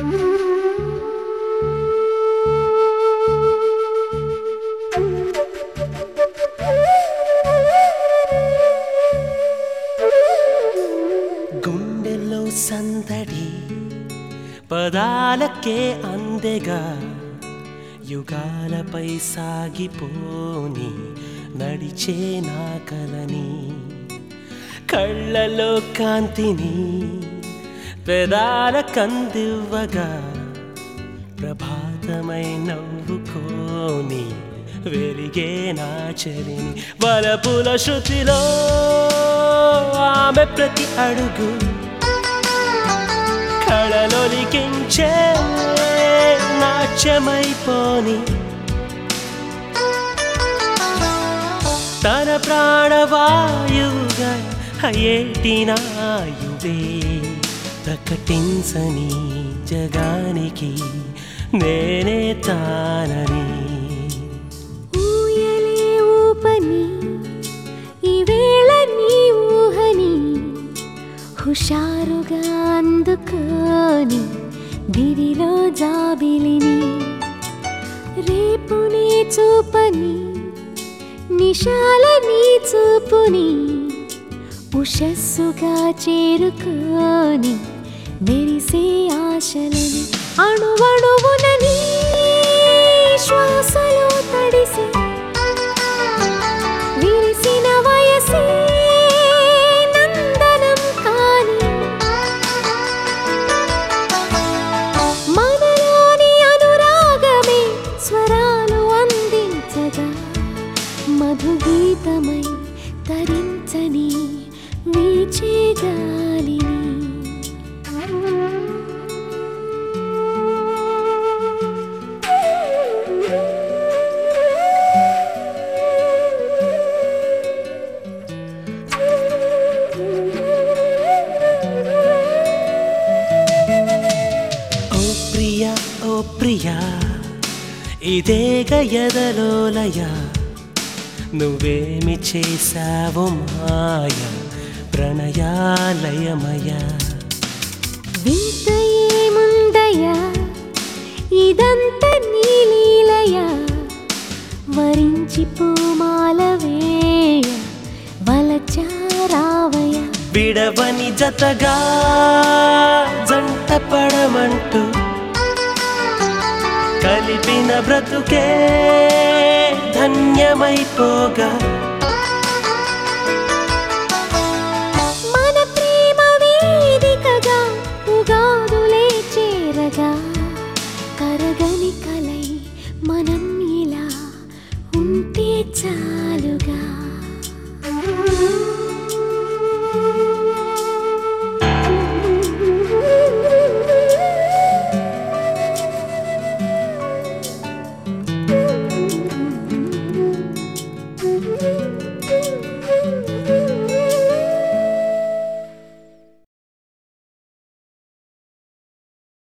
గుండెల్లో సందడి పదాలకే అందెగా యుగాలపై సాగిపోని నడిచే నా కలని కళ్ళలో కాంతిని పెదాల కందివ్వగా ప్రభాతమై నవ్వుకోని వెలిగే నా చరిని వలపుల శృతిలో ఆమె ప్రతి అడుగు కళలొలికించే నాట్యమైపోని తన ప్రాణవాయువుగా అయ్యేటి నాయువే ప్రకటించని జగానికి నేనే తానని ఊయలే ఊపని ఈవేళ నీ ఊహని హుషారుగా అందుకొని దిరిలో జాబిలిని రేపుని చూపని నిశాల నీ చూపుని ఉషస్సుగా చేరుకొని మెరిసే ఆశలని అణువణువున నీ శ్వాసలో తడిసి విరిసిన వయసే నందనం కాని మనలోని అనురాగమే స్వరాలు అందించగా మధుగీతమై తరించని వీచే గాలిని ఓ ప్రియా ఓ ప్రియా ఇదే గయదలోలయ నువ్వేమి చేశావు మాయ ప్రణయాలయమయ వింత ఏముందయ్యా ఇదంతా నీలీలయ వరించి పూమాల వేయ వలచారావయ విడవని జతగా జంట పడమంటూ కలిపిన బ్రతుకే ధన్యమైపోగా మన ప్రేమ వేదికగా ఉగాదులే చేరగా